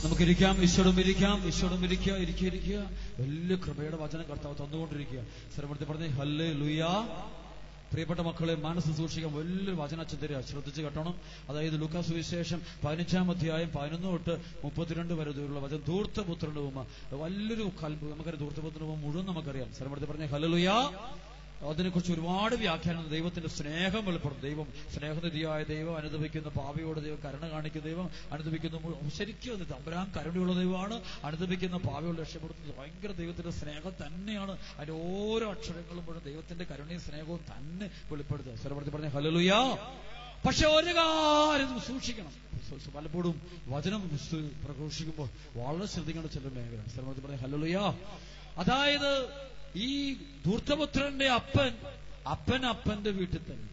നമുക്കിരിക്കാം ഈശോടും ഇരിക്കാം ഈശോടും ഇരിക്കുക ഇരിക്കുക ഇരിക്കുക വലിയ കൃപയുടെ വചനം കർത്താവ് തന്നുകൊണ്ടിരിക്കുക സ്ഥലപ്പെടുത്തി പറഞ്ഞേ ഹല്ലേ ലുയാ പ്രിയപ്പെട്ട മക്കളെ മനസ്സ് സൂക്ഷിക്കാൻ വലിയൊരു വചനച്ചൻ തരിക ശ്രദ്ധിച്ച് കേട്ടണം അതായത് ലുക്കാ സുവിശേഷം പതിനഞ്ചാം അധ്യായം പതിനൊന്ന് തൊട്ട് മുപ്പത്തിരണ്ട് വരെ ദൂരമുള്ള വചനം ധൂർത്തപുത്രന്റെ ഉപമ വലിയൊരു കൽബ് നമുക്കറിയാം ധൂർത്തപുത്രന്റെ ഉപമ മുഴുവൻ നമുക്കറിയാം സ്ഥലപ്പെടുത്തി പറഞ്ഞ ഹലലുയാ അതിനെക്കുറിച്ച് ഒരുപാട് വ്യാഖ്യാനം ദൈവത്തിന്റെ സ്നേഹം വെളിപ്പെടും ദൈവം സ്നേഹനിധിയായ ദൈവം അനുദപിക്കുന്ന പാപിയോട് ദൈവം കരുണ കാണിക്കുന്ന ദൈവം അനുദപിക്കുന്ന മുഴു- ശരിക്കും അത് തമ്പുരാൻ കരുണയുള്ള ദൈവമാണ് അനുദപിക്കുന്ന പാപിയോട് രക്ഷപ്പെടുത്തുന്നത് ഭയങ്കര ദൈവത്തിന്റെ സ്നേഹം തന്നെയാണ് അതിന്റെ ഓരോ അക്ഷരങ്ങളും മുഴുവൻ ദൈവത്തിന്റെ കരുണയും സ്നേഹവും തന്നെ വെളിപ്പെടുത്തുക സ്ഥലപ്പെടുത്തി പറഞ്ഞ ഹലലുയാ പക്ഷെ ഒരു കാര്യം നമ്മൾ സൂക്ഷിക്കണം സു- സു- പലപ്പോഴും വചനം സു- പ്രഘോഷിക്കുമ്പോൾ വളരെ ശ്രദ്ധിക്കേണ്ട ചില മേഖല സ്ഥലപ്പെടുത്തി പറഞ്ഞ ഹലലുയാ അതായത് ഈ ധൂർത്തപുത്രന്റെ അപ്പൻ അപ്പൻ അപ്പന്റെ വീട്ടിൽ തന്നെ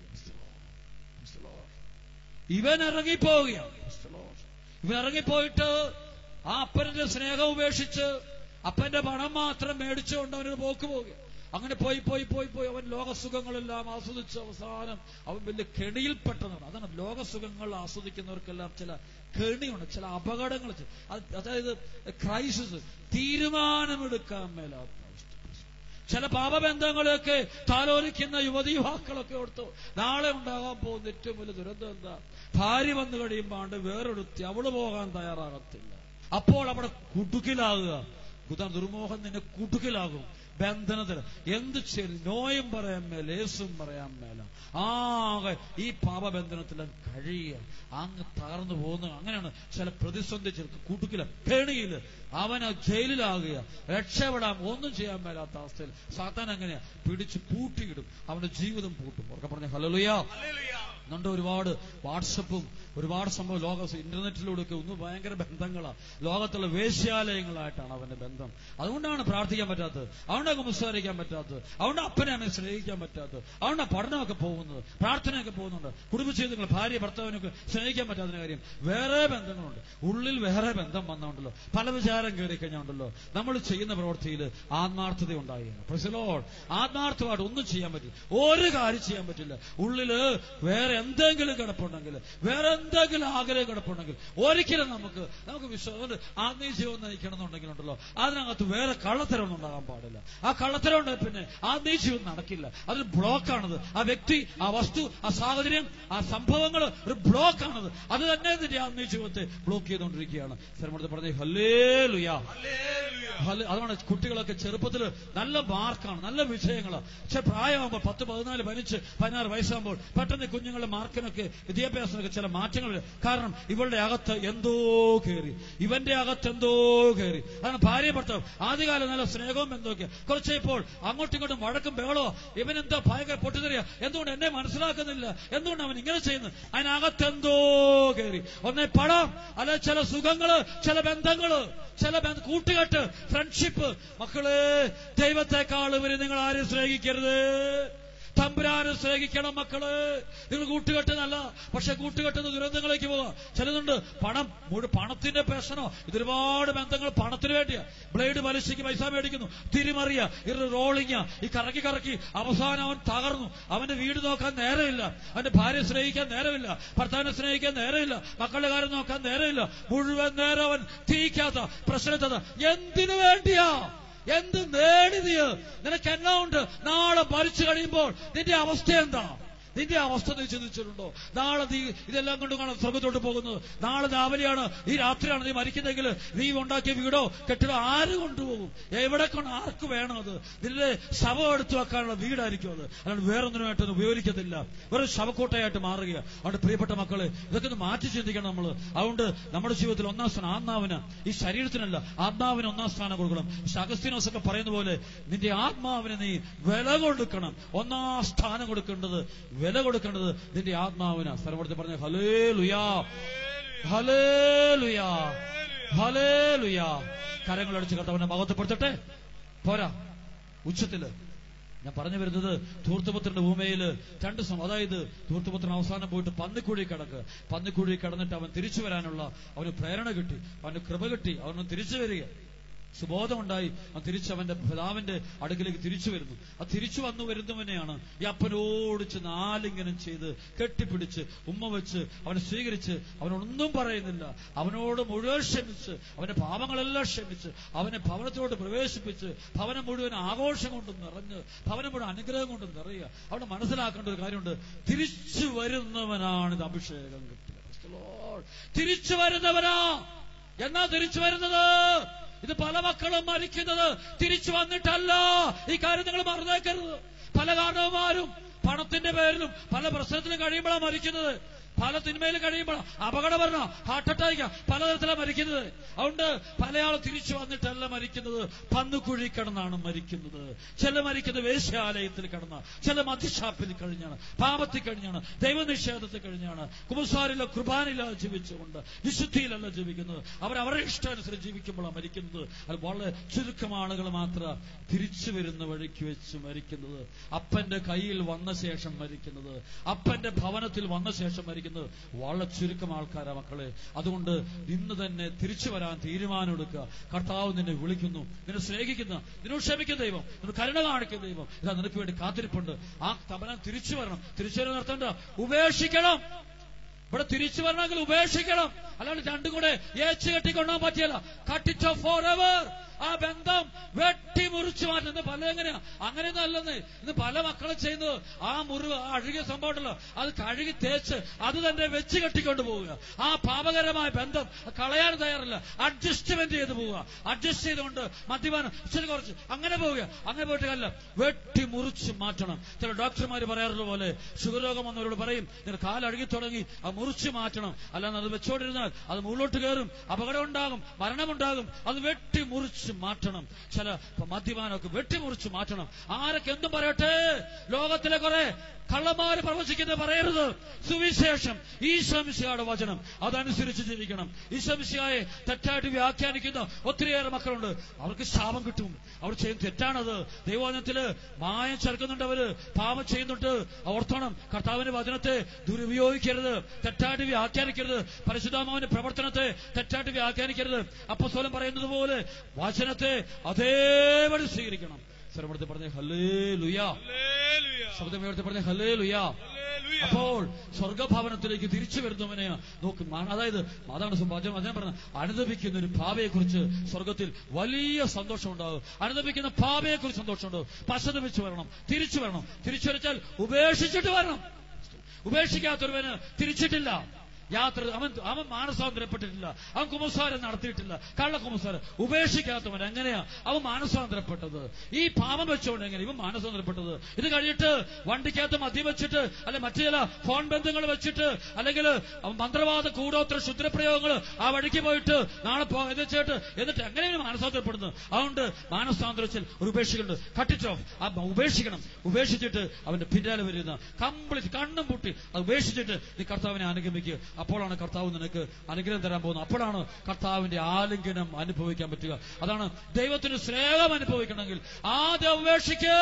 ഇവൻ ഇറങ്ങിപ്പോവുകയാണ് ഇവൻ ഇറങ്ങിപ്പോയിട്ട് ആ അപ്പന്റെ സ്നേഹം ഉപേക്ഷിച്ച് അപ്പന്റെ പണം മാത്രം മേടിച്ചുകൊണ്ട് അവനൊരു പോക്ക് പോവുക അങ്ങനെ പോയി പോയി പോയി പോയി അവൻ ലോകസുഖങ്ങളെല്ലാം ആസ്വദിച്ച് അവസാനം അവൻ വലിയ കെണിയിൽപ്പെട്ടതാണ് അതാണ് ലോകസുഖങ്ങൾ ആസ്വദിക്കുന്നവർക്കെല്ലാം ചില കെണിയുണ്ട് ചില അപകടങ്ങൾ ചെ- അത് അതായത് ക്രൈസിസ് തീരുമാനമെടുക്കാൻ മേലാത്ത ചില പാപബന്ധങ്ങളെയൊക്കെ താലോലിക്കുന്ന യുവതി യുവാക്കളൊക്കെ ഓർത്തു നാളെ ഉണ്ടാകാൻ പോകുന്ന ഏറ്റവും വലിയ ദുരന്തം എന്താ ഭാര്യ വന്നു കഴിയുമ്പോൾ വേറൊരുത്തി അവള് പോകാൻ തയ്യാറാകത്തില്ല അപ്പോൾ അവിടെ കുടുക്കിലാകുക കുതാൻ ദുർമോഹം നിന്നെ കുടുക്കിലാകും ബന്ധനത്തിൽ എന്ത് ചെയ്യും നോയും പറയാൻ മേല യേസും പറയാൻ മേല ആകെ ഈ പാപബന്ധനത്തിലും കഴിയുക അങ്ങ് തകർന്നു പോകുന്ന അങ്ങനെയാണ് ചില പ്രതിസന്ധി ചില കുടുക്കില കെണിയില് അവന് ജയിലിലാകുക രക്ഷപ്പെടാൻ ഒന്നും ചെയ്യാൻ മേലാത്ത അവസ്ഥയിൽ സാത്താൻ എങ്ങനെയാ പിടിച്ച് പൂട്ടിയിടും അവന്റെ ജീവിതം പൂട്ടും ഉറക്കെ പറഞ്ഞ ഹലലുയാ എന്നുണ്ട് ഒരുപാട് വാട്സപ്പും ഒരുപാട് സംഭവം ലോക ഇന്റർനെറ്റിലൂടെയൊക്കെ ഒന്ന് ഭയങ്കര ബന്ധങ്ങളാ ലോകത്തുള്ള വേശ്യാലയങ്ങളായിട്ടാണ് അവന്റെ ബന്ധം അതുകൊണ്ടാണ് പ്രാർത്ഥിക്കാൻ പറ്റാത്തത് അതുകൊണ്ടാണ് സംസാരിക്കാൻ പറ്റാത്തത് അതുകൊണ്ട് അപ്പനെ അമ്മയെ സ്നേഹിക്കാൻ പറ്റാത്തത് അതുകൊണ്ടാണ് പഠനമൊക്കെ പോകുന്നത് പ്രാർത്ഥനയൊക്കെ പോകുന്നുണ്ട് കുടുംബജീവിതങ്ങൾ ഭാര്യ ഭർത്താവിനൊക്കെ സ്നേഹിക്കാൻ പറ്റാത്ത കാര്യം വേറെ ബന്ധങ്ങളുണ്ട് ഉള്ളിൽ വേറെ ബന്ധം വന്നുണ്ടല്ലോ പല വിചാരം കയറി കഴിഞ്ഞുണ്ടല്ലോ നമ്മൾ ചെയ്യുന്ന പ്രവൃത്തിയിൽ ആത്മാർത്ഥത ഉണ്ടാകുകയാണ് പ്രസിലോൾ ആത്മാർത്ഥമായിട്ട് ഒന്നും ചെയ്യാൻ പറ്റില്ല ഒരു കാര്യം ചെയ്യാൻ പറ്റില്ല ഉള്ളില് വേറെ എന്തെങ്കിലും കിടപ്പുണ്ടെങ്കിൽ വേറെ എന്തെങ്കിലും ആഗ്രഹം കിടപ്പുണ്ടെങ്കിൽ ഒരിക്കലും നമുക്ക് നമുക്ക് വിശ്വാസം ആത്മീയ ജീവൻ നയിക്കണമെന്നുണ്ടെങ്കിലുണ്ടല്ലോ അതിനകത്ത് വേറെ കള്ളത്തരമൊന്നും ഉണ്ടാകാൻ പാടില്ല ആ കള്ളത്തരം ഉണ്ടെങ്കിൽ പിന്നെ ആത്മീയ ജീവൻ നടക്കില്ല അതൊരു ബ്ലോക്കാണത് ആ വ്യക്തി ആ വസ്തു ആ സാഹചര്യം ആ സംഭവങ്ങൾ ഒരു ബ്ലോക്കാണത് അത് തന്നെ നിന്റെ ആത്മീയ ജീവിതത്തെ ബ്ലോക്ക് ചെയ്തുകൊണ്ടിരിക്കുകയാണ് സ്ഥലമെടുത്ത് പറഞ്ഞേ ഹല്ലേ ലുയാ ഹല- അതാണ് കുട്ടികളൊക്കെ ചെറുപ്പത്തിൽ നല്ല മാർക്കാണ് നല്ല വിഷയങ്ങളാണ് പക്ഷെ പ്രായമാകുമ്പോൾ പത്ത് പതിനാല് പതിനഞ്ച് പതിനാറ് വയസ്സാകുമ്പോൾ പെട്ടെന്ന് ഈ കുഞ്ഞുങ്ങളുടെ മാർക്കിനൊക്കെ വിദ്യാഭ്യാസത്തിനൊക്കെ ചില മാറ്റങ്ങൾ വരും കാരണം ഇവളുടെ അകത്ത് എന്തോ കയറി ഇവന്റെ അകത്ത് എന്തോ കയറി അതാണ് ഭാര്യ ഭർത്താവ് ആദ്യകാലം നല്ല സ്നേഹവും എന്തൊക്കെ കുറച്ച് ഇപ്പോൾ അങ്ങോട്ടും ഇങ്ങോട്ടും വഴക്കും ബഹളോ ഇവനെന്തോ ഭയങ്കര പൊട്ടിത്തെറിയ എന്തുകൊണ്ട് എന്നെ മനസ്സിലാക്കുന്നില്ല എന്തുകൊണ്ട് അവൻ ഇങ്ങനെ ചെയ്യുന്നു അതിനകത്ത് എന്തോ കയറി ഒന്നേ പണം അല്ലെ ചില സുഖങ്ങള് ചില ബന്ധങ്ങള് ചില ബന്ധ- കൂട്ടുകെട്ട് ഫ്രണ്ട്ഷിപ്പ് മക്കളെ ദൈവത്തെക്കാൾ ഇവര് നിങ്ങൾ ആരും സ്നേഹിക്കരുത് തമ്പുരാനെ സ്നേഹിക്കണം മക്കള് നിങ്ങൾ കൂട്ടുകെട്ടുന്നല്ല പക്ഷെ കൂട്ടുകെട്ടുന്ന ദുരന്തങ്ങളിലേക്ക് പോകാം ചിലതുണ്ട് പണം മുഴു പണത്തിന്റെ പ്രശ്നമോ ഇതൊരുപാട് ബന്ധങ്ങൾ പണത്തിന് വേണ്ടിയാ ബ്ലേഡ് പലിശയ്ക്ക് പൈസ മേടിക്കുന്നു തിരിമറിയ ഇത് റോളിങ്ങ ഈ കറക്കി കറക്കി അവസാനം അവൻ തകർന്നു അവന്റെ വീട് നോക്കാൻ നേരമില്ല അവന്റെ ഭാര്യ സ്നേഹിക്കാൻ നേരമില്ല ഭർത്താവിനെ സ്നേഹിക്കാൻ നേരമില്ല മക്കളുടെ കാര്യം നോക്കാൻ നേരമില്ല മുഴുവൻ നേരം അവൻ തീക്കാത്ത പ്രശ്നത്തത് എന്തിനു വേണ്ടിയാ എന്ത് നേടി നീ നിനക്ക് എന്നാ ഉണ്ട് നാളെ മരിച്ചു കഴിയുമ്പോൾ നിന്റെ അവസ്ഥ എന്താ നിന്റെ അവസ്ഥ നീ ചിന്തിച്ചിട്ടുണ്ടോ നാളെ നീ ഇതെല്ലാം കൊണ്ട് കാണാൻ സ്വർഗത്തോട്ട് പോകുന്നത് നാളെ രാവിലെയാണ് ഈ രാത്രിയാണ് നീ മരിക്കുന്നെങ്കിൽ നീ ഉണ്ടാക്കിയ വീടോ കെട്ടിടോ ആര് കൊണ്ടുപോകും എവിടെ കൊണ്ട് ആർക്ക് വേണം അത് നിന്റെ ശവം എടുത്തു വെക്കാനുള്ള വീടായിരിക്കും അത് അല്ലാണ്ട് വേറൊന്നിനുമായിട്ട് അത് ഉപയോഗിക്കത്തില്ല വെറും ശവക്കോട്ടയായിട്ട് മാറുകയാണ് അതുകൊണ്ട് പ്രിയപ്പെട്ട മക്കളെ ഇതൊക്കെ ഒന്ന് മാറ്റി ചിന്തിക്കണം നമ്മൾ അതുകൊണ്ട് നമ്മുടെ ജീവിതത്തിൽ ഒന്നാം സ്ഥാനം ആത്മാവിന് ഈ ശരീരത്തിനല്ല ആത്മാവിന് ഒന്നാം സ്ഥാനം കൊടുക്കണം പക്ഷെ അഗസ്തീനോസ് ഒക്കെ പറയുന്ന പോലെ നിന്റെ ആത്മാവിന് നീ വില കൊടുക്കണം ഒന്നാം സ്ഥാനം കൊടുക്കേണ്ടത് വില കൊടുക്കേണ്ടത് നിന്റെ ആത്മാവിന് സ്ഥലപ്പെടുത്തി പറഞ്ഞ ഹലേ ലുയാ ഹലേ ലുയാ ഹലേ ലുയാ കരങ്ങളടിച്ച് കർത്താവിനെ മഹത്വപ്പെടുത്തട്ടെ പോരാ ഉച്ചത്തില് ഞാൻ പറഞ്ഞു വരുന്നത് ധൂർത്തപുത്രന്റെ ഭൂമിയിൽ രണ്ട് സം അതായത് ധൂർത്തപുത്രൻ അവസാനം പോയിട്ട് പന്നിക്കുഴി കിടക്ക് പന്നിക്കുഴി കിടന്നിട്ട് അവൻ തിരിച്ചു വരാനുള്ള അവന് പ്രേരണ കിട്ടി അവന് കൃപ കിട്ടി അവന് തിരിച്ചു വരിക സുബോധമുണ്ടായി ആ തിരിച്ചവന്റെ പിതാവിന്റെ അടുക്കിലേക്ക് തിരിച്ചു വരുന്നു ആ തിരിച്ചു വന്നു വരുന്നവനെയാണ് ഈ അപ്പനോട് ചെന്ന് ആലിംഗനം ചെയ്ത് കെട്ടിപ്പിടിച്ച് ഉമ്മ വെച്ച് അവനെ സ്വീകരിച്ച് അവനൊന്നും പറയുന്നില്ല അവനോട് മുഴുവൻ ക്ഷമിച്ച് അവന്റെ പാപങ്ങളെല്ലാം ക്ഷമിച്ച് അവനെ ഭവനത്തോട് പ്രവേശിപ്പിച്ച് ഭവനം മുഴുവൻ ആഘോഷം കൊണ്ട് നിറഞ്ഞ് ഭവനം മുഴുവൻ അനുഗ്രഹം കൊണ്ട് നിറയുക അവിടെ മനസ്സിലാക്കേണ്ട ഒരു കാര്യമുണ്ട് തിരിച്ചു വരുന്നവനാണ് ഇത് അഭിഷേകം കിട്ടുക Praise the Lord. തിരിച്ചു വരുന്നവനാ എന്നാ തിരിച്ചു വരുന്നത് ഇത് പല മക്കളും മരിക്കുന്നത് തിരിച്ചു വന്നിട്ടല്ല ഈ കാര്യം നിങ്ങൾ മറന്നേക്കരുത് പല കാരണവന്മാരും പണത്തിന്റെ പേരിലും പല പ്രശ്നത്തിലും കഴിയുമ്പോഴാണ് മരിക്കുന്നത് പല തിന്മയിൽ കഴിയുമ്പോൾ അപകടം പറഞ്ഞ ഹാർട്ട് അറ്റാക്ക് പലതരത്തിലാണ് മരിക്കുന്നത് അതുകൊണ്ട് പല ആൾ തിരിച്ചു വന്നിട്ടല്ല മരിക്കുന്നത് പന്നുകുഴി കിടന്നാണ് മരിക്കുന്നത് ചില മരിക്കുന്നത് വേശ്യാലയത്തിൽ കിടന്ന ചില മധ്യശാപ്പിൽ കഴിഞ്ഞാണ് പാപത്തിൽ കഴിഞ്ഞാണ് ദൈവനിഷേധത്തിൽ കഴിഞ്ഞാണ് കുമ്പസാരിലോ കൃപാനിലോ ജീവിച്ചുകൊണ്ട് വിശുദ്ധിയിലല്ല ജീവിക്കുന്നത് അവർ അവരുടെ ഇഷ്ടാനുസരിച്ച് ജീവിക്കുമ്പോഴാണ് മരിക്കുന്നത് അത് വളരെ ചുരുക്കം ആളുകൾ മാത്രം തിരിച്ചു വരുന്ന വഴിക്ക് വെച്ച് മരിക്കുന്നത് അപ്പന്റെ കയ്യിൽ വന്ന ശേഷം മരിക്കുന്നത് അപ്പന്റെ ഭവനത്തിൽ വന്ന ശേഷം മരിക്കുന്നത് വളരെ ചുരുക്കം ആൾക്കാരാ മക്കളെ അതുകൊണ്ട് ഇന്ന് തന്നെ തിരിച്ചു വരാൻ തീരുമാനമെടുക്കുക കർത്താവ് നിന്നെ വിളിക്കുന്നു നിന്നെ സ്നേഹിക്കുന്ന നിന്നോട് ക്ഷമിക്കുന്ന ദൈവം നിന്നോട് കരുണ കാണിക്കുന്ന ദൈവം ഇതാ നിനക്ക് വേണ്ടി കാത്തിരിപ്പുണ്ട് ആ തപനം തിരിച്ചു വരണം തിരിച്ചു വരാൻ നിർത്തണ്ട ഉപേക്ഷിക്കണം ഇവിടെ തിരിച്ചു വരണമെങ്കിൽ ഉപേക്ഷിക്കണം അല്ലാണ്ട് രണ്ടും കൂടെ ഏച്ചു കെട്ടിക്കൊണ്ടാൻ പറ്റിയല്ല കട്ടിച്ചോ ഫോർ എവർ ആ ബന്ധം വെട്ടി മുറിച്ചു മാറ്റുന്നത് പല എങ്ങനെയാ അങ്ങനെയൊന്നും അല്ലെന്ന് ഇന്ന് പല മക്കളും ചെയ്യുന്നത് ആ മുറിവ് ആ അഴുകിയ സംഭവം ഉണ്ടല്ലോ അത് കഴുകി തേച്ച് അത് തന്നെ വെച്ച് കെട്ടിക്കൊണ്ട് പോവുക ആ പാപകരമായ ബന്ധം കളയാൻ തയ്യാറില്ല അഡ്ജസ്റ്റ്മെന്റ് ചെയ്ത് പോവുക അഡ്ജസ്റ്റ് ചെയ്തുകൊണ്ട് മദ്യപാനം ഇച്ചിരി കുറച്ച് അങ്ങനെ പോവുക അങ്ങനെ പോയിട്ട് കല്ല വെട്ടി മുറിച്ച് മാറ്റണം ചില ഡോക്ടർമാർ പറയാറുള്ള പോലെ ഷുഗർ രോഗം വന്നവരോട് പറയും നിങ്ങൾ കാലഴുകി തുടങ്ങി അത് മുറിച്ച് മാറ്റണം അല്ലാതെ അത് വെച്ചോണ്ടിരുന്നാൽ അത് മുകളിലോട്ട് കയറും അപകടം ഉണ്ടാകും മരണമുണ്ടാകും അത് വെട്ടി മുറിച്ച് മാറ്റണം ചില മദ്യപാനമൊക്കെ വെട്ടിമുറിച്ച് മാറ്റണം ആരൊക്കെ എന്തും പറയട്ടെ ലോകത്തിലെ കുറെ കള്ളന്മാര് പ്രവചിക്കുന്നത് പറയരുത് സുവിശേഷം ഈശ്വമിശയുടെ വചനം അതനുസരിച്ച് ജീവിക്കണം ഈശ്വമിശയെ തെറ്റായിട്ട് വ്യാഖ്യാനിക്കുന്ന ഒത്തിരിയേറെ മക്കളുണ്ട് അവർക്ക് ശാപം കിട്ടും അവർ ചെയ്യുന്ന തെറ്റാണത് ദൈവവചനത്തില് മായം ചേർക്കുന്നുണ്ട് അവര് പാപം ചെയ്യുന്നുണ്ട് ഓർത്തോണം കർത്താവിന്റെ വചനത്തെ ദുരുപയോഗിക്കരുത് തെറ്റായിട്ട് വ്യാഖ്യാനിക്കരുത് പരിശുദ്ധാമാവിന്റെ പ്രവർത്തനത്തെ തെറ്റായിട്ട് വ്യാഖ്യാനിക്കരുത് അപ്പസ്വലം പറയുന്നത് പോലെ വചനത്തെ അതേപടി സ്വീകരിക്കണം സ്വരപ്പെടുത്തി പറഞ്ഞേ ഹലേ ലുയാ ഹല്ലേലൂയ. ശബ്ദമേർത്തി പറഞ്ഞേ ഹലേ ലുയാ ഹല്ലേലൂയ. അപ്പോൾ സ്വർഗഭവനത്തിലേക്ക് തിരിച്ചു വരുന്നവനെ നോക്കി മാ- അതായത് അതാണ് സംഭവം ഞാൻ പറഞ്ഞ അനുദപിക്കുന്ന ഒരു ഭാവയെ കുറിച്ച് സ്വർഗത്തിൽ വലിയ സന്തോഷം ഉണ്ടാകും അനുദപിക്കുന്ന ഭാവയെ കുറിച്ച് സന്തോഷമുണ്ടാകും പശ്ചാത്തപിച്ചു വരണം തിരിച്ചു വരണം തിരിച്ചു വരച്ചാൽ ഉപേക്ഷിച്ചിട്ട് വരണം ഉപേക്ഷിക്കാത്തൊരുവന് തിരിച്ചിട്ടില്ല യാത്ര അവൻ അവൻ മാനസാന്തരപ്പെട്ടിട്ടില്ല അവൻ കുമ്പസാരം നടത്തിയിട്ടില്ല കള്ള കുമ്പസാരം ഉപേക്ഷിക്കാത്തവൻ എങ്ങനെയാ അവൻ മാനസാന്തരപ്പെട്ടത് ഈ പാപം വെച്ചുകൊണ്ട് എങ്ങനെ ഇവൻ മാനസാന്തരപ്പെട്ടത് ഇത് കഴിഞ്ഞിട്ട് വണ്ടിക്കകത്ത് മദ്യം വെച്ചിട്ട് അല്ലെ മറ്റു ചില ഫോൺ ബന്ധങ്ങൾ വെച്ചിട്ട് അല്ലെങ്കിൽ അവൻ മന്ത്രവാദ കൂടോത്ര ശുദ്രപ്രയോഗങ്ങൾ ആ വഴിക്ക് പോയിട്ട് നാളെ പോ ഇത് വെച്ചിട്ട് എന്നിട്ട് എങ്ങനെയാണ് മാനസാന്തരപ്പെടുന്നത് അതുകൊണ്ട് മാനസാന്തരത്തിൽ ഒരു ഉപേക്ഷിക്കുന്നുണ്ട് കട്ടിച്ചോ ആ ഉപേക്ഷിക്കണം ഉപേക്ഷിച്ചിട്ട് അവന്റെ പിന്നാലെ വരുന്ന കംപ്ലീറ്റ് കണ്ണും പൂട്ടി അത് ഉപേക്ഷിച്ചിട്ട് നീ കർത്താവിനെ അനുഗമിക്കുക അപ്പോഴാണ് കർത്താവ് നിനക്ക് അനുഗ്രഹം തരാൻ പോകുന്നത് അപ്പോഴാണ് കർത്താവിന്റെ ആലിംഗനം അനുഭവിക്കാൻ പറ്റുക അതാണ് ദൈവത്തിന് സ്നേഹം അനുഭവിക്കണമെങ്കിൽ ആദ്യം ഉപേക്ഷിക്ക്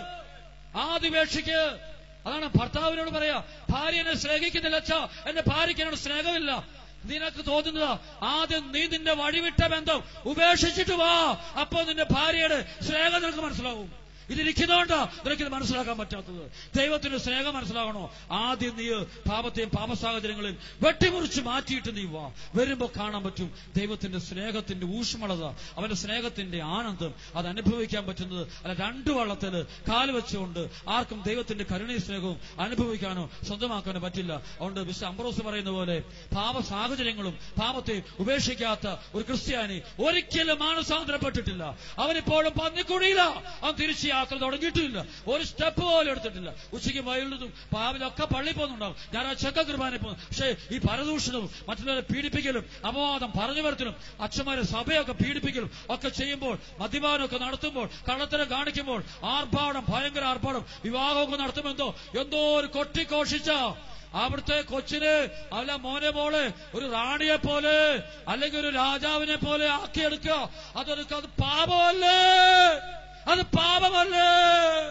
ആദ്യം ഉപേക്ഷിക്ക് അതാണ് ഭർത്താവിനോട് പറയാ ഭാര്യ എന്നെ സ്നേഹിക്കുന്നില്ല അച്ഛാ എന്റെ ഭാര്യയ്ക്ക് എന്നോട് സ്നേഹമില്ല നിനക്ക് തോന്നുന്നതാ ആദ്യം നീ നിന്റെ വഴിവിട്ട ബന്ധം ഉപേക്ഷിച്ചിട്ട് വാ അപ്പോ നിന്റെ ഭാര്യയുടെ സ്നേഹം നിനക്ക് മനസ്സിലാവും ഇതിരിക്കുന്നതുകൊണ്ടാ നിനക്കിത് മനസ്സിലാക്കാൻ പറ്റാത്തത് ദൈവത്തിന്റെ സ്നേഹം മനസ്സിലാകണോ ആദ്യം നീ പാപത്തെയും പാപ സാഹചര്യങ്ങളിൽ വെട്ടിമുറിച്ച് മാറ്റിയിട്ട് നീ വാ വരുമ്പോ കാണാൻ പറ്റും ദൈവത്തിന്റെ സ്നേഹത്തിന്റെ ഊഷ്മളത അവന്റെ സ്നേഹത്തിന്റെ ആനന്ദം അത് അനുഭവിക്കാൻ പറ്റുന്നത് അല്ല രണ്ടു വള്ളത്തില് കാല് വെച്ചുകൊണ്ട് ആർക്കും ദൈവത്തിന്റെ കരുണയും സ്നേഹവും അനുഭവിക്കാനോ സ്വന്തമാക്കാനോ പറ്റില്ല അതുകൊണ്ട് വിശുദ്ധ അംബ്രോസ് പറയുന്ന പോലെ പാപ സാഹചര്യങ്ങളും പാപത്തെ ഉപേക്ഷിക്കാത്ത ഒരു ക്രിസ്ത്യാനി ഒരിക്കലും മാനസാന്തരപ്പെട്ടിട്ടില്ല അവനിപ്പോഴും പന്നിക്കുടിയില്ല അവൻ തിരിച്ച് യാത്ര തുടങ്ങിയിട്ടില്ല ഒരു സ്റ്റെപ്പ് പോലും എടുത്തിട്ടില്ല ഉച്ചയ്ക്ക് വൈകിട്ടും പാവിലൊക്കെ പള്ളി പോകുന്നുണ്ടാവും ഞാൻ ആ ചെക്ക കുർബാന പോകുന്നു പക്ഷേ ഈ പരദൂഷണവും മറ്റുള്ളവരെ പീഡിപ്പിക്കലും അപവാദം പറഞ്ഞു വരത്തിലും അച്ഛന്മാരെ സഭയൊക്കെ പീഡിപ്പിക്കലും ഒക്കെ ചെയ്യുമ്പോൾ മദ്യപാനമൊക്കെ നടത്തുമ്പോൾ കള്ളത്തരം കാണിക്കുമ്പോൾ ആർഭാടം ഭയങ്കര ആർഭാടം വിവാഹമൊക്കെ നടത്തുമെന്തോ എന്തോ ഒരു കൊട്ടിഘോഷിച്ച അവിടുത്തെ കൊച്ചിന് അല്ല മോനെ മോളെ ഒരു റാണിയെ പോലെ അല്ലെങ്കിൽ ഒരു രാജാവിനെ പോലെ ആക്കിയെടുക്കുക അതൊരു അത് പാപമല്ലേ അത് പാപമല്ലേ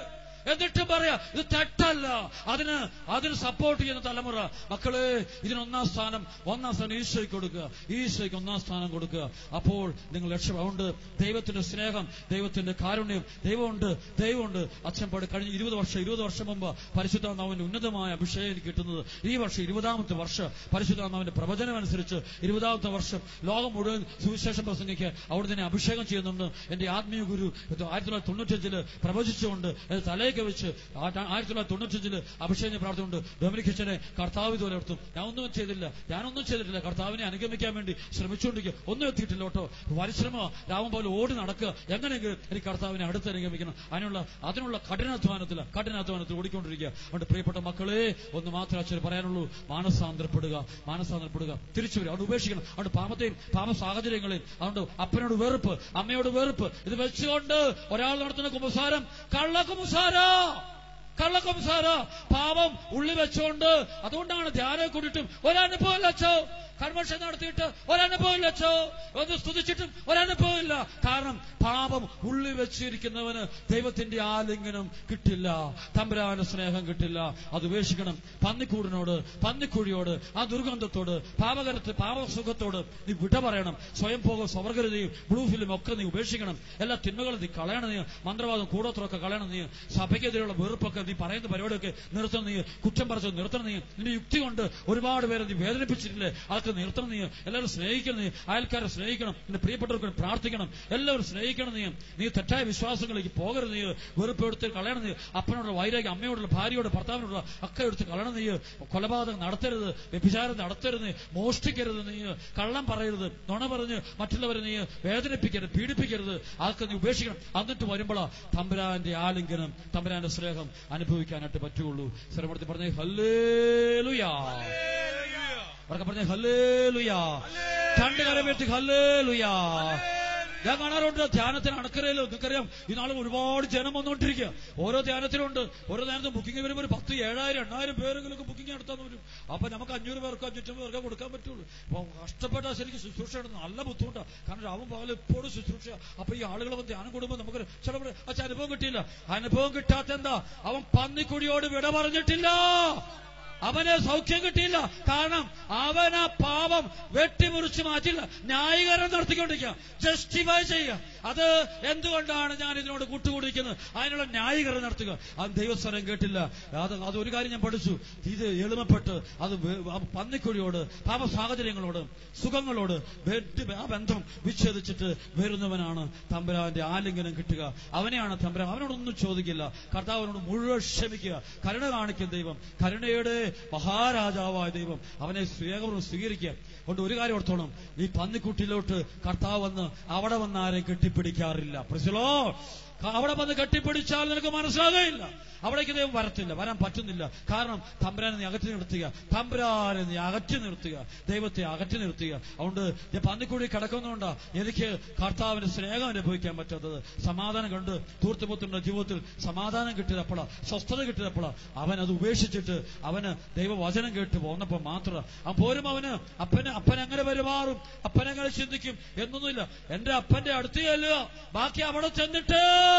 എന്നിട്ടും പറയാ ഇത് തെറ്റല്ല അതിന് അതിന് സപ്പോർട്ട് ചെയ്യുന്ന തലമുറ മക്കളെ ഇതിന് ഒന്നാം സ്ഥാനം ഒന്നാം സ്ഥാനം ഈശോയ്ക്ക് കൊടുക്കുക ഈശോയ്ക്ക് ഒന്നാം സ്ഥാനം കൊടുക്കുക അപ്പോൾ നിങ്ങൾ രക്ഷപ്പെടുണ്ട് ദൈവത്തിന്റെ സ്നേഹം ദൈവത്തിന്റെ കാരുണ്യം ദൈവമുണ്ട് ദൈവമുണ്ട് അച്ഛൻ പാട് കഴിഞ്ഞ ഇരുപത് വർഷം ഇരുപത് വർഷം മുമ്പ് പരിശുദ്ധാത്മാവിന്റെ ഉന്നതമായ അഭിഷേകം എനിക്ക് കിട്ടുന്നത് ഈ വർഷം ഇരുപതാമത്തെ വർഷം പരിശുദ്ധാത്മാവിന്റെ പ്രവചനം അനുസരിച്ച് ഇരുപതാമത്തെ വർഷം ലോകം മുഴുവൻ സുവിശേഷം പ്രസംഗിക്ക് അവിടെ തന്നെ അഭിഷേകം ചെയ്യുന്നുണ്ട് എന്റെ ആത്മീയ ഗുരു ഇത് ആയിരത്തി തൊള്ളായിരത്തി തൊണ്ണൂറ്റഞ്ചില് പ്രവചിച്ചുകൊണ്ട് അത് തലയൊക്കെ വെച്ച് ആ- ആയിരത്തി തൊള്ളായിരത്തി തൊണ്ണൂറ്റഞ്ചില് അഭിഷേകം പ്രാർത്ഥനയുണ്ട് ഡൊമിനിക്കച്ചനെ കർത്താവ് ഇതുവരെ എടുത്തു ഞാൻ ഒന്നും ചെയ്തില്ല ഞാനൊന്നും ചെയ്തിട്ടില്ല കർത്താവിനെ അനുഗമിക്കാൻ വേണ്ടി ശ്രമിച്ചുകൊണ്ടിരിക്കുക ഒന്നും എത്തിയിട്ടില്ല കേട്ടോ പരിശ്രമ രാമൻ പോലെ ഓടി നടക്കുക എങ്ങനെയെങ്കിലും എനിക്ക് കർത്താവിനെ അടുത്ത് അനുഗമിക്കണം അതിനുള്ള അതിനുള്ള കഠിനാധ്വാനത്തിൽ കഠിനാധ്വാനത്തിൽ ഓടിക്കൊണ്ടിരിക്കുക അതുകൊണ്ട് പ്രിയപ്പെട്ട മക്കളെ ഒന്ന് മാത്രമേ അച്ഛന് പറയാനുള്ളൂ മാനസാന്തരപ്പെടുക മാനസാന്തരപ്പെടുക തിരിച്ചു വരിക അതുകൊണ്ട് ഉപേക്ഷിക്കണം അതുകൊണ്ട് പാപത്തെയും പാപ സാഹചര്യങ്ങളിൽ അതുകൊണ്ട് അപ്പനോട് വെറുപ്പ് അമ്മയോട് വെറുപ്പ് ഇത് വെച്ചുകൊണ്ട് ഒരാൾ നടത്തുന്ന കുമ്പസാരം കള്ള കുമ്പസാര കള്ള കുമ്പസാര പാപം ഉള്ളി വെച്ചുകൊണ്ട് അതുകൊണ്ടാണ് ധ്യാനം കൂടിയിട്ടും ഒരനുഭവം ലച്ചോ കൺവെൻഷൻ നടത്തിയിട്ട് ഒരനുഭവം ലച്ചോ ഒന്ന് സ്തുതിച്ചിട്ടും ഒരനുഭവം ഇല്ല കാരണം പാപം ഉള്ളി വെച്ചിരിക്കുന്നവന് ദൈവത്തിന്റെ ആലിംഗനം കിട്ടില്ല തമ്പുരാന സ്നേഹം കിട്ടില്ല അത് ഉപേക്ഷിക്കണം പന്നിക്കൂടിനോട് പന്നിക്കുഴിയോട് ആ ദുർഗന്ധത്തോട് പാപകരത്ത് പാപസുഖത്തോട് നീ വിട പറയണം സ്വയം പോകും സ്വർഗരതയും ബ്ലൂ ഫിലിം ഒക്കെ നീ ഉപേക്ഷിക്കണം എല്ലാ തിന്മകളും നീ കളയണം നീ മന്ത്രവാദം കൂടോത്രമൊക്കെ കളയണം നീ സഭയ്ക്കെതിരെയുള്ള വെറുപ്പൊക്കെ നീ പറയുന്ന പരിപാടിയൊക്കെ നിർത്തണം നീ കുറ്റം പറിച്ച് നിർത്തണം നീ നിന്റെ യുക്തി കൊണ്ട് ഒരുപാട് പേരെ നീ വേദനിപ്പിച്ചിട്ടില്ലേ അതൊക്കെ നിർത്തണം നീ എല്ലാവരും സ്നേഹിക്കണം നീ അയൽക്കാരെ സ്നേഹിക്കണം നിന്റെ പ്രിയപ്പെട്ടവർക്ക് വേണ്ടി പ്രാർത്ഥിക്കണം എല്ലാവരും സ്നേഹിക്കണം നീ നീ തെറ്റായ വിശ്വാസങ്ങളിലേക്ക് പോകരുത് നീ വെറുപ്പ് എടുത്ത് കളയണം നീ അപ്പനോടുള്ള വൈരാഗ്യം അമ്മയോടുള്ള ഭാര്യയോട് ഭർത്താവിനോടുള്ള ഒക്കെ എടുത്ത് കളയണം നീ കൊലപാതകം നടത്തരുത് വ്യഭിചാരം നടത്തരുത് നീ മോഷ്ടിക്കരുത് നീ കള്ളം പറയരുത് നുണ പറഞ്ഞ് മറ്റുള്ളവരെ നീ വേദനിപ്പിക്കരുത് പീഡിപ്പിക്കരുത് അതൊക്കെ നീ ഉപേക്ഷിക്കണം എന്നിട്ട് വരുമ്പോഴാ തമ്പുരാന്റെ ആലിംഗനം തമ്പുരാന്റെ സ്നേഹം അനുഭവിക്കാനായിട്ട് പറ്റുള്ളൂ ശ്രമത്തിൽ പറഞ്ഞേ ഹല്ലേലുയാ അവർക്ക് പറഞ്ഞേ ഹല്ലേലുയാ രണ്ട് കരമേറ്റി ഹല്ലേലുയാ ഞാൻ കാണാറുണ്ട് ധ്യാനത്തിന് അണക്കരയിൽ നിങ്ങൾക്കറിയാം ഈ നാളെ ഒരുപാട് ജനം വന്നുകൊണ്ടിരിക്കുക ഓരോ ധ്യാനത്തിലുണ്ട് ഓരോ ധ്യാനത്തിൽ ബുക്കിംഗ് വരുമ്പോൾ ഒരു പത്ത് ഏഴായിരം എണ്ണായിരം പേരെങ്കിലും ബുക്കിംഗ് നടത്താൻ വരും അപ്പൊ നമുക്ക് അഞ്ഞൂറ് പേർക്കോ അഞ്ഞൂറ്റമ്പത് പേർക്കോ കൊടുക്കാൻ പറ്റുള്ളൂ അപ്പൊ കഷ്ടപ്പെട്ട ശരിക്കും ശുശ്രൂഷ എടുക്കുന്നത് നല്ല ബുദ്ധിമുട്ടാണ് കാരണം രാവും പകലും എപ്പോഴും ശുശ്രൂഷ അപ്പൊ ഈ ആളുകൾ വന്ന് ധ്യാനം കൂടുമ്പോൾ നമുക്ക് ചില അച്ഛൻ അനുഭവം കിട്ടിയില്ല അനുഭവം കിട്ടാത്ത എന്താ അവൻ പന്നിക്കുടിയോട് വിട പറഞ്ഞിട്ടില്ല അവന് സൗഖ്യം കിട്ടിയില്ല കാരണം അവൻ ആ പാപം വെട്ടിമുറിച്ച് മാറ്റില്ല ന്യായീകരണം നടത്തിക്കൊണ്ടിരിക്കുക ജസ്റ്റിഫൈ ചെയ്യുക അത് എന്തുകൊണ്ടാണ് ഞാൻ ഇതിനോട് കൂട്ടുകൂടിയിരിക്കുന്നത് അതിനുള്ള ന്യായീകരണം നടത്തുക അത് ദൈവസ്വരം കേട്ടില്ല അത് അത് ഒരു കാര്യം ഞാൻ പഠിച്ചു ഇത് എളിമപ്പെട്ട് അത് വെ- ആ പന്നിക്കുഴിയോട് പാപ സാഹചര്യങ്ങളോട് സുഖങ്ങളോട് ബെഡ് ആ ബന്ധം വിച്ഛേദിച്ചിട്ട് വരുന്നവനാണ് തമ്പുരാന്റെ ആലിംഗനം കിട്ടുക അവനെയാണ് തമ്പുരാൻ അവനോടൊന്നും ചോദിക്കില്ല കർത്താവിനോട് മുഴുവൻ ക്ഷമിക്കുക കരുണ കാണിക്കും ദൈവം കരുണയുടെ മഹാരാജാവായ ദൈവം അവനെ സ്നേഹപൂർവ്വം സ്വീകരിക്കുക കൊണ്ട് ഒരു കാര്യം ഓർത്തോണം ഈ പന്നിക്കുട്ടിയിലോട്ട് കർത്താവ് വന്ന് അവിടെ വന്ന് ആരെയും കെട്ടിപ്പിടിക്കാറില്ല പ്രസിലോ അവിടെ വന്ന് കെട്ടിപ്പിടിച്ചാൽ നിനക്ക് മനസ്സിലാകുകയില്ല അവിടേക്ക് ദൈവം വരത്തില്ല വരാൻ പറ്റുന്നില്ല കാരണം തമ്പുരാനെ നീ അകറ്റി നിർത്തുക തമ്പുരാനെ നീ അകറ്റി നിർത്തുക ദൈവത്തെ അകറ്റി നിർത്തുക അതുകൊണ്ട് ഞാൻ പന്നിക്കുഴി കിടക്കുന്നതുകൊണ്ടാ എനിക്ക് കർത്താവിന്റെ സ്നേഹം അനുഭവിക്കാൻ പറ്റാത്തത് സമാധാനം കണ്ട് തൂർത്തുപുത്തിന്റെ ജീവിതത്തിൽ സമാധാനം കിട്ടിയപ്പോഴാ സ്വസ്ഥത കിട്ടിയപ്പോഴാ അവൻ അത് ഉപേക്ഷിച്ചിട്ട് അവന് ദൈവവചനം കേട്ട് പോന്നപ്പോ മാത്രം അവൻ പോരും അവന് അപ്പന് അപ്പൻ എങ്ങനെ പെരുമാറും അപ്പൻ എങ്ങനെ ചിന്തിക്കും എന്നൊന്നുമില്ല എന്റെ അപ്പന്റെ അടുത്ത് ചെല്ലുക ബാക്കി അവിടെ ചെന്നിട്ട്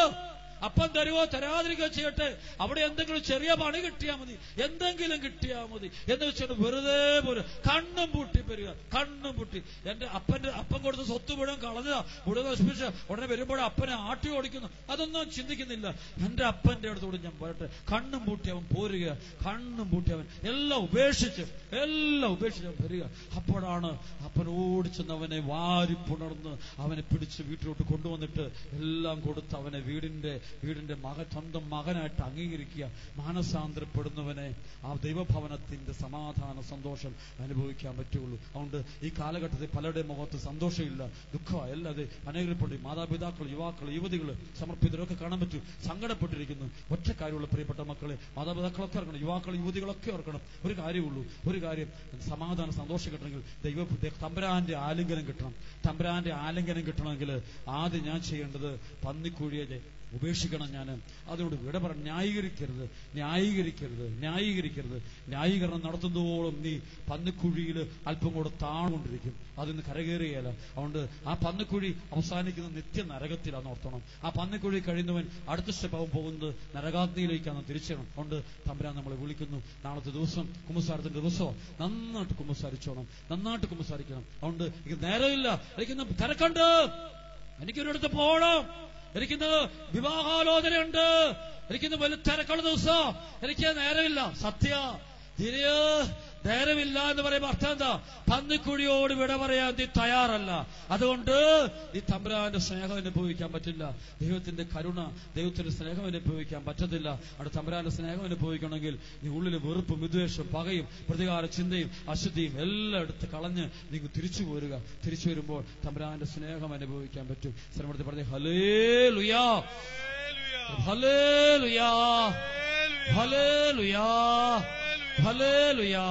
അപ്പം തരുവോ തരാതിരിക്കുകയോ ചെയ്യട്ടെ അവിടെ എന്തെങ്കിലും ചെറിയ പണി കിട്ടിയാൽ മതി എന്തെങ്കിലും കിട്ടിയാൽ മതി എന്ന് വെച്ചിട്ട് വെറുതെ പോരുക കണ്ണും പൂട്ടി വരിക കണ്ണും പൂട്ടി എന്റെ അപ്പന്റെ അപ്പൻ കൊടുത്ത സ്വത്ത് മുഴുവൻ കളഞ്ഞതാ മുഴുവൻ നശിപ്പിച്ച ഉടനെ വരുമ്പോൾ അപ്പനെ ആട്ടി ഓടിക്കുന്നു അതൊന്നും ചിന്തിക്കുന്നില്ല എന്റെ അപ്പന്റെ അടുത്തോട് ഞാൻ പറയട്ടെ കണ്ണും പൂട്ടി അവൻ പോരുക കണ്ണും പൂട്ടി അവൻ എല്ലാം ഉപേക്ഷിച്ച് എല്ലാം ഉപേക്ഷിച്ച് അവൻ വരിക അപ്പോഴാണ് അപ്പൻ ഓടിച്ചെന്ന് അവനെ വാരി പുണർന്ന് അവനെ പിടിച്ച് വീട്ടിലോട്ട് കൊണ്ടുവന്നിട്ട് എല്ലാം കൊടുത്ത് അവനെ വീടിന്റെ വീടിന്റെ മകൻ സ്വന്തം മകനായിട്ട് അംഗീകരിക്കുക മാനസാന്തരപ്പെടുന്നവനെ ആ ദൈവഭവനത്തിന്റെ സമാധാന സന്തോഷം അനുഭവിക്കാൻ പറ്റുള്ളൂ അതുകൊണ്ട് ഈ കാലഘട്ടത്തിൽ പലരുടെയും മുഖത്ത് സന്തോഷമില്ല ദുഃഖമാണ് അല്ലാതെ അനേകപ്പെട്ട് മാതാപിതാക്കൾ യുവാക്കൾ യുവതികൾ സമർപ്പിതരൊക്കെ കാണാൻ പറ്റും സങ്കടപ്പെട്ടിരിക്കുന്നു ഒറ്റ കാര്യമുള്ള പ്രിയപ്പെട്ട മക്കളെ മാതാപിതാക്കളൊക്കെ ഓർക്കണം യുവാക്കൾ യുവതികളൊക്കെ ഓർക്കണം ഒരു കാര്യമുള്ളൂ ഒരു കാര്യം സമാധാന സന്തോഷം കിട്ടണമെങ്കിൽ ദൈവ തമ്പുരാന്റെ ആലിംഗനം കിട്ടണം തമ്പുരാന്റെ ആലിംഗനം കിട്ടണമെങ്കിൽ ആദ്യം ഞാൻ ചെയ്യേണ്ടത് പന്നിക്കുഴിയെ ഉപേക്ഷിക്കണം ഞാൻ അതിനോട് വിട പറ ന്യായീകരിക്കരുത് ന്യായീകരിക്കരുത് ന്യായീകരിക്കരുത് ന്യായീകരണം നടത്തുന്നതോളം നീ പന്നിക്കുഴിയിൽ അല്പം കൂടെ താണുകൊണ്ടിരിക്കും അതിന്ന് കരകയറിയല്ല അതുകൊണ്ട് ആ പന്നിക്കുഴി അവസാനിക്കുന്ന നിത്യ നരകത്തിലാന്ന് ഓർത്തണം ആ പന്നിക്കുഴി കഴിയുന്നവൻ അടുത്ത സ്റ്റെപ്പ് അവൻ പോകുന്നത് നരകാഗ്നിയിലേക്കാണ് തിരിച്ചണം അതുകൊണ്ട് തമ്പുരാൻ നമ്മളെ വിളിക്കുന്നു നാളത്തെ ദിവസം കുമ്പസാരത്തിന്റെ ദിവസം നന്നായിട്ട് കുമ്പസാരിച്ചോണം നന്നായിട്ട് കുമ്പസാരിക്കണം അതുകൊണ്ട് എനിക്ക് നേരമില്ല എനിക്കിന്ന് തിരക്കുണ്ട് എനിക്കൊരിടത്ത് പോകണം എനിക്കിന്ന് വിവാഹാലോചനയുണ്ട് എനിക്കിന്ന് വലിയ തിരക്കുള്ള ദിവസം എനിക്ക് നേരമില്ല സത്യ തിരിയ നേരമില്ല എന്ന് പറയുമ്പോ അർത്ഥം എന്താ പന്നിക്കുഴിയോട് വിട പറയാൻ നീ തയ്യാറല്ല അതുകൊണ്ട് ഈ തമ്പുരാന്റെ സ്നേഹം അനുഭവിക്കാൻ പറ്റില്ല ദൈവത്തിന്റെ കരുണ ദൈവത്തിന്റെ സ്നേഹം അനുഭവിക്കാൻ പറ്റത്തില്ല അവിടെ തമ്പുരാന്റെ സ്നേഹം അനുഭവിക്കണമെങ്കിൽ നീ ഉള്ളിൽ വെറുപ്പും വിദ്വേഷവും പകയും പ്രതികാര ചിന്തയും അശുദ്ധിയും എല്ലാം എടുത്ത് കളഞ്ഞ് നിങ്ങൾ തിരിച്ചു പോരുക തിരിച്ചു വരുമ്പോൾ തമ്പുരാന്റെ സ്നേഹം അനുഭവിക്കാൻ പറ്റും ശ്രമത്തിൽ പറഞ്ഞ ഹലേ ലുയാ ഹലേ ലുയാ ഹലേ ലുയാ ഹലേലുയാ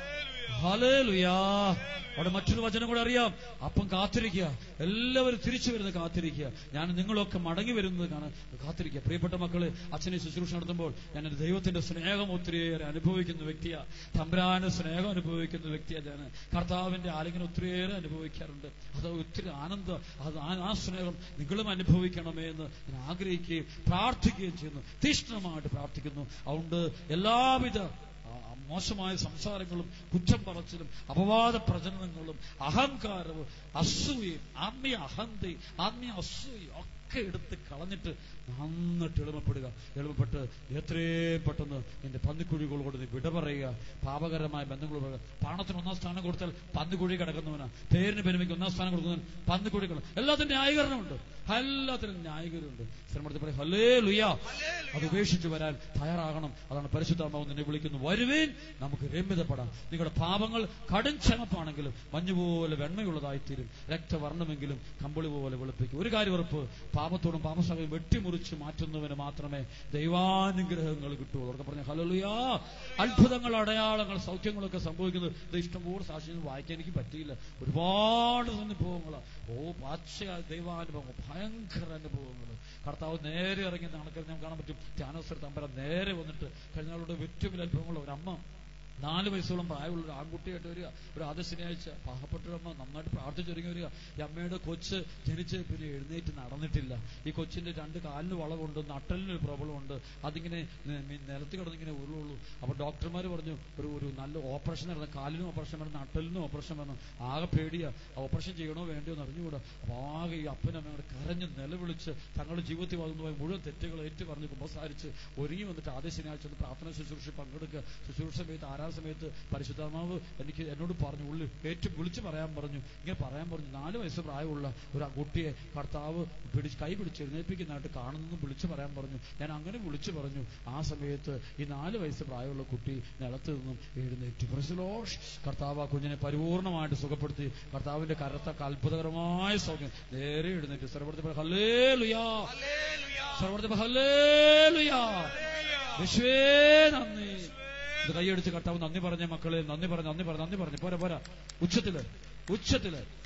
ഹലേലുയാ അവിടെ മറ്റൊരു വചനം കൂടെ അറിയാം അപ്പം കാത്തിരിക്കുക എല്ലാവരും തിരിച്ചു വരുന്നത് കാത്തിരിക്കുക ഞാൻ നിങ്ങളൊക്കെ മടങ്ങി വരുന്നത് കാണാൻ കാത്തിരിക്കുക പ്രിയപ്പെട്ട മക്കള് അച്ഛനെ ശുശ്രൂഷ നടത്തുമ്പോൾ ഞാൻ എൻ്റെ ദൈവത്തിന്റെ സ്നേഹം ഒത്തിരിയേറെ അനുഭവിക്കുന്ന വ്യക്തിയാ തമ്പ്രാന് സ്നേഹം അനുഭവിക്കുന്ന വ്യക്തിയാ ഞാൻ കർത്താവിന്റെ ആലിംഗനം ഒത്തിരിയേറെ അനുഭവിക്കാറുണ്ട് അത് ഒത്തിരി ആനന്ദം അത് ആ- ആ സ്നേഹം നിങ്ങളും അനുഭവിക്കണമേ എന്ന് ഞാൻ ആഗ്രഹിക്കുകയും പ്രാർത്ഥിക്കുകയും ചെയ്യുന്നു തീഷ്ണമായിട്ട് പ്രാർത്ഥിക്കുന്നു അതുകൊണ്ട് എല്ലാവിധ ആ മോശമായ സംസാരങ്ങളും കുറ്റം പറച്ചിലും അപവാദ പ്രചരണങ്ങളും അഹങ്കാരവും അസൂയയും ആത്മീയ അഹന്തയും ആത്മീയ അസൂയയും ഒക്കെ എടുത്ത് കളഞ്ഞിട്ട് നന്നിട്ട് എളുപ്പപ്പെടുക എളുപ്പപ്പെട്ട് എത്രയും പെട്ടെന്ന് എന്റെ പന്നിക്കുഴികളോട് നീ വിട പറയുക പാപകരമായ ബന്ധങ്ങളോട് പണത്തിന് ഒന്നാം സ്ഥാനം കൊടുത്താൽ പന്നിക്കുഴി കിടക്കുന്നവനാ പേരിന് പെരുമയ്ക്ക് ഒന്നാം സ്ഥാനം കൊടുക്കുന്നവൻ പന്നിക്കുഴി കിടക്കും എല്ലാത്തിനും ന്യായീകരണമുണ്ട് എല്ലാത്തിനും ന്യായീകരണമുണ്ട് ശ്രമത്തിൽ പറയും ഹലേ ലുയാ അത് ഉപേക്ഷിച്ച് വരാൻ തയ്യാറാകണം അതാണ് പരിശുദ്ധാത്മാവ് നിന്നെ വിളിക്കുന്നു വരുവേൻ നമുക്ക് രമ്യതപ്പെടാം നിങ്ങളുടെ പാപങ്ങൾ കടും ക്ഷമപ്പാണെങ്കിലും മഞ്ഞുപോലെ വെണ്മയുള്ളതായിത്തീരും രക്തവർണ്ണമെങ്കിലും കമ്പിളി പോലെ വെളുപ്പിക്കും ഒരു കാര്യം ഉറപ്പ് പാപത്തോടും പാപസഭയും വെട്ടിമുറിച്ച് മാറ്റുന്നവന് മാത്രമേ ദൈവാനുഗ്രഹങ്ങൾ കിട്ടുള്ളൂ അവർക്ക് പറഞ്ഞ ഹലലുയാ അത്ഭുതങ്ങൾ അടയാളങ്ങൾ സൗഖ്യങ്ങളൊക്കെ സംഭവിക്കുന്നത് ഇത് ഇഷ്ടംപോലെ സാക്ഷികൾ വായിക്കാൻ എനിക്ക് പറ്റിയില്ല ഒരുപാട് അനുഭവങ്ങളാണ് ഓ പാച്ച ദൈവാനുഭവങ്ങൾ ഭയങ്കര അനുഭവങ്ങൾ കർത്താവ് നേരെ ഇറങ്ങി നടക്കുന്നത് നമുക്ക് കാണാൻ പറ്റും ധ്യാനസ്ഥർ തമ്പര നേരെ വന്നിട്ട് കഴിഞ്ഞ നാളുടെ ഏറ്റവും വലിയ അനുഭവങ്ങൾ ഒരു അമ്മ നാല് വയസ്സോളം പ്രായമുള്ള ഒരു ആൺകുട്ടിയായിട്ട് വരിക ഒരു ആദ്യ ശനിയാഴ്ച പാവപ്പെട്ടൊരമ്മ നന്നായിട്ട് പ്രാർത്ഥിച്ചൊരുങ്ങി വരിക ഈ അമ്മയുടെ കൊച്ച് ജനിച്ച് പിന്നെ എഴുന്നേറ്റ് നടന്നിട്ടില്ല ഈ കൊച്ചിന്റെ രണ്ട് കാലിന് വളവുണ്ട് നട്ടലിന് ഒരു പ്രോബ്ലം ഉണ്ട് അതിങ്ങനെ നെ- മി- നിലത്ത് കിടന്നിങ്ങനെ ഉരുളുള്ളൂ അപ്പൊ ഡോക്ടർമാർ പറഞ്ഞു ഒരു ഒരു നല്ല ഓപ്പറേഷൻ നടന്നു കാലിനും ഓപ്പറേഷൻ വേണം നട്ടലിനും ഓപ്പറേഷൻ വേണം ആകെ പേടിയാ ഓപ്പറേഷൻ ചെയ്യണോ വേണ്ടയോ എന്ന് അറിഞ്ഞുകൂടാ അപ്പൊ ആകെ ഈ അപ്പനമ്മയോട് കരഞ്ഞ് നിലവിളിച്ച് തങ്ങളുടെ ജീവിതത്തിൽ വന്നുപോയ മുഴുവൻ തെറ്റുകൾ ഏറ്റു പറഞ്ഞ് കുമ്പസാരിച്ച് ഒരുങ്ങി വന്നിട്ട് ആദ്യ ശനിയാഴ്ച ഒന്ന് പ്രാർത്ഥന ശുശ്രൂഷ പങ്കെടുക്കുക ശുശ്രൂഷ സമയത്ത് ആരാധന സമയത്ത് പരിശുദ്ധാത്മാവ് എനിക്ക് എന്നോട് പറഞ്ഞു ഉള്ളിൽ ഏറ്റവും വിളിച്ചു പറയാൻ പറഞ്ഞു ഇങ്ങനെ പറയാൻ പറഞ്ഞു നാല് വയസ്സ് പ്രായമുള്ള ഒരു ആ കുട്ടിയെ കർത്താവ് പിടിച്ച് കൈ പിടിച്ച് എഴുന്നേൽപ്പിക്കുന്നതായിട്ട് കാണുന്നു വിളിച്ചു പറയാൻ പറഞ്ഞു ഞാൻ അങ്ങനെ വിളിച്ചു പറഞ്ഞു ആ സമയത്ത് ഈ നാല് വയസ്സ് പ്രായമുള്ള കുട്ടി നിലത്ത് നിന്നും എഴുന്നേറ്റ് പ്രസിലോഷ് കർത്താവ് ആ കുഞ്ഞിനെ പരിപൂർണമായിട്ട് സുഖപ്പെടുത്തി കർത്താവിന്റെ കരത്ത അത്ഭുതകരമായ സൗഖ്യം നേരെ എഴുന്നേറ്റ് സർവ്വത്തിൽ ഹലേ ലുയാ സർവ്വത്തിൽ ഹലേ ലുയാ വിശ്വേ നന്ദി ഇത് കൈയടിച്ച് കർത്താവ് നന്ദി പറഞ്ഞ മക്കളെ നന്ദി പറഞ്ഞ് നന്ദി പറഞ്ഞ് നന്ദി പറഞ്ഞു പോരാ പോരാ ഉച്ചത്തില് ഉച്ചത്തില്